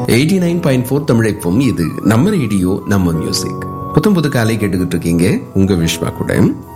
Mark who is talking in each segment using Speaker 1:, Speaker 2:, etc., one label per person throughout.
Speaker 1: eighty nine point four தமிழைப்பும் இது நம்ம ரேடியோ நம்ம மியூசிக் புத்தம் புது காலை கேட்டுக்கிட்டு இருக்கீங்க உங்க விஸ்வா கூட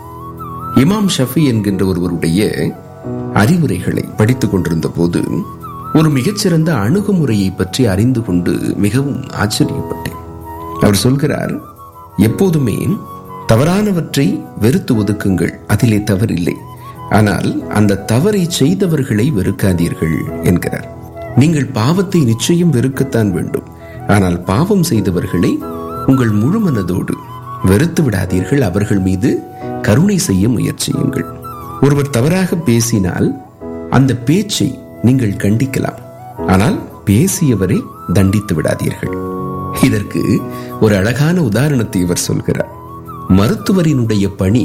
Speaker 1: இமாம் ஷஃபி என்கின்ற ஒருவருடைய அறிவுரைகளை படித்துக் கொண்டிருந்த போது ஒரு மிகச்சிறந்த அணுகுமுறையை பற்றி அறிந்து கொண்டு மிகவும் ஆச்சரியப்பட்டேன் அவர் சொல்கிறார் எப்போதுமே தவறானவற்றை வெறுத்து ஒதுக்குங்கள் அதிலே தவறில்லை ஆனால் அந்த தவறை செய்தவர்களை வெறுக்காதீர்கள் என்கிறார் நீங்கள் பாவத்தை நிச்சயம் வெறுக்கத்தான் வேண்டும் ஆனால் பாவம் செய்தவர்களை உங்கள் முழு மனதோடு வெறுத்து விடாதீர்கள் அவர்கள் மீது கருணை செய்ய முயற்சியுங்கள் ஒருவர் தவறாக பேசினால் அந்த பேச்சை நீங்கள் கண்டிக்கலாம் ஆனால் பேசியவரை தண்டித்து விடாதீர்கள் இதற்கு ஒரு அழகான உதாரணத்தை இவர் சொல்கிறார் மருத்துவரினுடைய பணி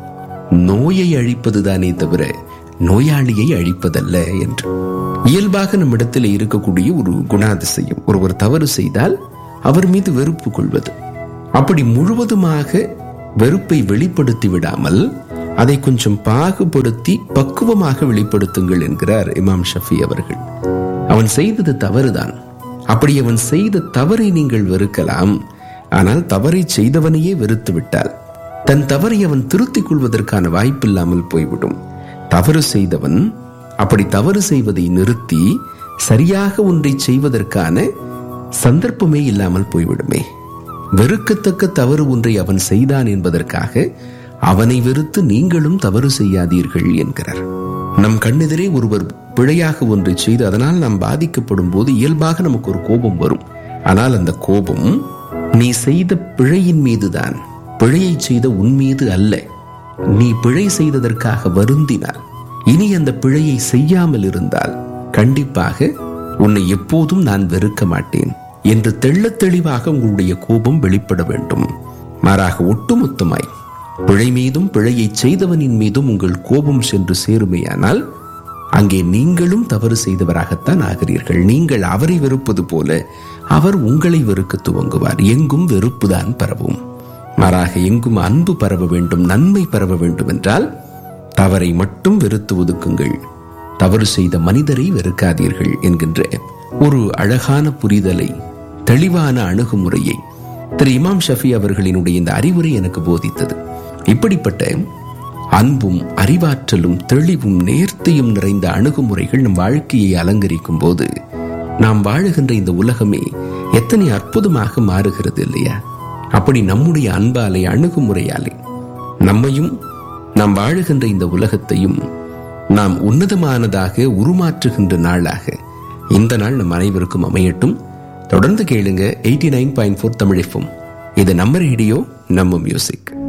Speaker 1: நோயை அழிப்பதுதானே தவிர நோயாளியை அழிப்பதல்ல என்று இயல்பாக நம்மிடத்தில் இருக்கக்கூடிய ஒரு குணாதிசயம் ஒருவர் தவறு செய்தால் அவர் மீது வெறுப்பு கொள்வது அப்படி முழுவதுமாக வெறுப்பை வெளிப்படுத்தி விடாமல் அதை கொஞ்சம் பாகுபடுத்தி பக்குவமாக வெளிப்படுத்துங்கள் என்கிறார் இமாம் ஷஃபி அவர்கள் அவன் செய்தது தவறுதான் அப்படி அவன் செய்த தவறை நீங்கள் வெறுக்கலாம் ஆனால் தவறை செய்தவனையே வெறுத்து விட்டால் தன் தவறை அவன் திருத்திக் கொள்வதற்கான வாய்ப்பில்லாமல் போய்விடும் தவறு செய்தவன் அப்படி தவறு செய்வதை நிறுத்தி சரியாக ஒன்றை செய்வதற்கான சந்தர்ப்பமே இல்லாமல் போய்விடுமே வெறுக்கத்தக்க தவறு ஒன்றை அவன் செய்தான் என்பதற்காக அவனை வெறுத்து நீங்களும் தவறு செய்யாதீர்கள் என்கிறார் நம் கண்ணெதிரே ஒருவர் பிழையாக ஒன்றை செய்து அதனால் நாம் பாதிக்கப்படும் போது இயல்பாக நமக்கு ஒரு கோபம் வரும் ஆனால் அந்த கோபம் நீ செய்த பிழையின் மீதுதான் பிழையை செய்த உன் மீது அல்ல நீ பிழை செய்ததற்காக வருந்தினால் இனி அந்த பிழையை செய்யாமல் இருந்தால் கண்டிப்பாக உன்னை எப்போதும் நான் வெறுக்க மாட்டேன் என்று தெள்ளத் தெளிவாக உங்களுடைய கோபம் வெளிப்பட வேண்டும் மாறாக ஒட்டுமொத்தமாய் பிழை மீதும் பிழையை செய்தவனின் மீதும் உங்கள் கோபம் சென்று சேருமேயானால் அங்கே நீங்களும் தவறு செய்தவராகத்தான் ஆகிறீர்கள் நீங்கள் அவரை வெறுப்பது போல அவர் உங்களை வெறுக்க துவங்குவார் எங்கும் வெறுப்புதான் பரவும் மாறாக எங்கும் அன்பு பரவ வேண்டும் நன்மை பரவ வேண்டும் என்றால் தவறை மட்டும் வெறுத்து ஒதுக்குங்கள் தவறு செய்த மனிதரை வெறுக்காதீர்கள் என்கின்ற ஒரு அழகான புரிதலை தெளிவான அணுகுமுறையை திரு இமாம் ஷஃபி அவர்களினுடைய இந்த அறிவுரை எனக்கு போதித்தது இப்படிப்பட்ட அன்பும் அறிவாற்றலும் தெளிவும் நேர்த்தியும் நிறைந்த அணுகுமுறைகள் நம் வாழ்க்கையை அலங்கரிக்கும் போது நாம் வாழுகின்ற இந்த உலகமே எத்தனை அற்புதமாக மாறுகிறது இல்லையா அப்படி நம்முடைய அன்பாலே அணுகுமுறையாலே நம்மையும் நாம் வாழுகின்ற இந்த உலகத்தையும் நாம் உன்னதமானதாக உருமாற்றுகின்ற நாளாக இந்த நாள் நம் அனைவருக்கும் அமையட்டும் தொடர்ந்து கேளுங்க எயிட்டி நைன் பாயிண்ட் ஃபோர் தமிழிஃபும் இது நம்ம ரேடியோ நம்ம மியூசிக்